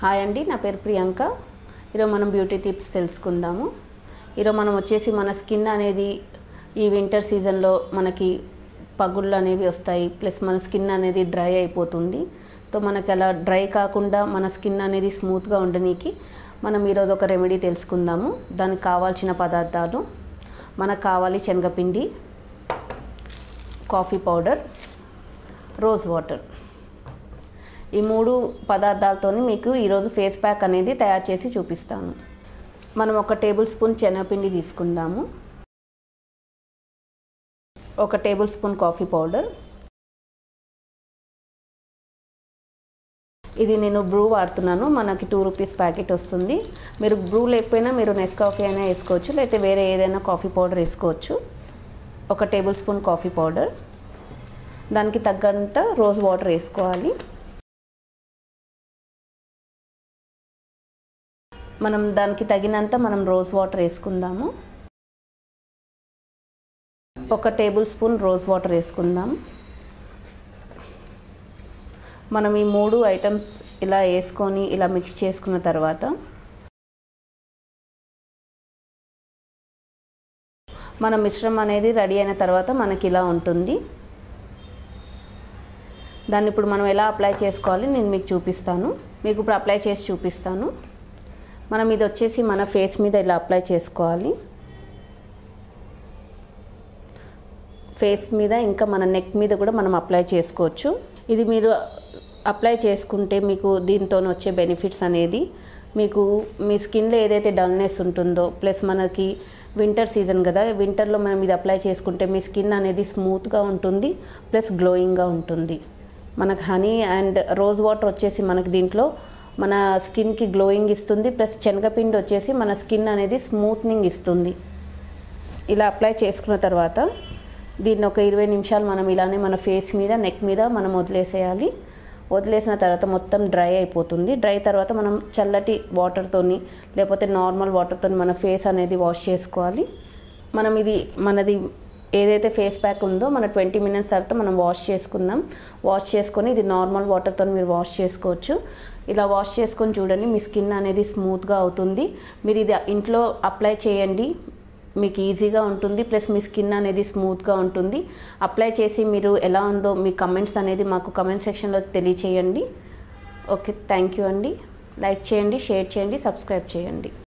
hi అండి నా పేరు ప్రియాంక ఈరోజు మనం బ్యూటీ టిప్స్ తెలుసుకుందాము ఈరోజు మనం వచ్చేసి మన స్కిన్ అనేది ఈ వింటర్ సీజన్లో మనకి పగుళ్ళు అనేవి వస్తాయి ప్లస్ మన స్కిన్ అనేది డ్రై అయిపోతుంది సో మనకి అలా డ్రై కాకుండా మన స్కిన్ అనేది స్మూత్గా ఉండనీకి మనం ఈరోజు ఒక రెమెడీ తెలుసుకుందాము దానికి కావాల్సిన పదార్థాలు మనకు కావాలి శనగపిండి కాఫీ పౌడర్ రోజ్ వాటర్ ఈ మూడు పదార్థాలతో మీకు ఈరోజు ఫేస్ ప్యాక్ అనేది తయారు చేసి చూపిస్తాను మనం ఒక టేబుల్ స్పూన్ శనగపిండి తీసుకుందాము ఒక టేబుల్ స్పూన్ కాఫీ పౌడర్ ఇది నేను బ్రూ వాడుతున్నాను మనకి టూ రూపీస్ ప్యాకెట్ వస్తుంది మీరు బ్రూ లేకపోయినా మీరు నెస్ కాఫీ అయినా వేసుకోవచ్చు లేకపోతే వేరే ఏదైనా కాఫీ పౌడర్ వేసుకోవచ్చు ఒక టేబుల్ స్పూన్ కాఫీ పౌడర్ దానికి తగ్గంత రోజ్ వాటర్ వేసుకోవాలి మనం దానికి తగినంత మనం రోజ్ వాటర్ వేసుకుందాము ఒక టేబుల్ స్పూన్ రోజ్ వాటర్ వేసుకుందాం మనం ఈ మూడు ఐటమ్స్ ఇలా వేసుకొని ఇలా మిక్స్ చేసుకున్న తర్వాత మన మిశ్రమం అనేది రెడీ అయిన తర్వాత మనకి ఇలా ఉంటుంది దాన్ని ఇప్పుడు మనం ఎలా అప్లై చేసుకోవాలి నేను మీకు చూపిస్తాను మీకు ఇప్పుడు అప్లై చేసి చూపిస్తాను మనం ఇది వచ్చేసి మన ఫేస్ మీద ఇలా అప్లై చేసుకోవాలి ఫేస్ మీద ఇంకా మన నెక్ మీద కూడా మనం అప్లై చేసుకోవచ్చు ఇది మీరు అప్లై చేసుకుంటే మీకు దీంతో వచ్చే బెనిఫిట్స్ అనేది మీకు మీ స్కిన్లో ఏదైతే డల్నెస్ ఉంటుందో ప్లస్ మనకి వింటర్ సీజన్ కదా వింటర్లో మనం ఇది అప్లై చేసుకుంటే మీ స్కిన్ అనేది స్మూత్గా ఉంటుంది ప్లస్ గ్లోయింగ్గా ఉంటుంది మనకు హనీ అండ్ రోజ్ వాటర్ వచ్చేసి మనకి దీంట్లో మన స్కిన్కి గ్లోయింగ్ ఇస్తుంది ప్లస్ శనగపిండి వచ్చేసి మన స్కిన్ అనేది స్మూత్నింగ్ ఇస్తుంది ఇలా అప్లై చేసుకున్న తర్వాత దీన్ని ఒక ఇరవై నిమిషాలు మనం ఇలానే మన ఫేస్ మీద నెక్ మీద మనం వదిలేసేయాలి వదిలేసిన తర్వాత మొత్తం డ్రై అయిపోతుంది డ్రై తర్వాత మనం చల్లటి వాటర్తోని లేకపోతే నార్మల్ వాటర్తో మన ఫేస్ అనేది వాష్ చేసుకోవాలి మనం ఇది మనది ఏదైతే ఫేస్ ప్యాక్ ఉందో మన ట్వంటీ మినిట్స్ తర్వాత మనం వాష్ చేసుకుందాం వాష్ చేసుకొని ఇది నార్మల్ వాటర్తో మీరు వాష్ చేసుకోవచ్చు ఇలా వాష్ చేసుకొని చూడండి మీ స్కిన్ అనేది స్మూత్గా అవుతుంది మీరు ఇది ఇంట్లో అప్లై చేయండి మీకు ఈజీగా ఉంటుంది ప్లస్ మీ స్కిన్ అనేది స్మూత్గా ఉంటుంది అప్లై చేసి మీరు ఎలా ఉందో మీ కమెంట్స్ అనేది మాకు కమెంట్ సెక్షన్లో తెలియచేయండి ఓకే థ్యాంక్ యూ అండి లైక్ చేయండి షేర్ చేయండి సబ్స్క్రైబ్ చేయండి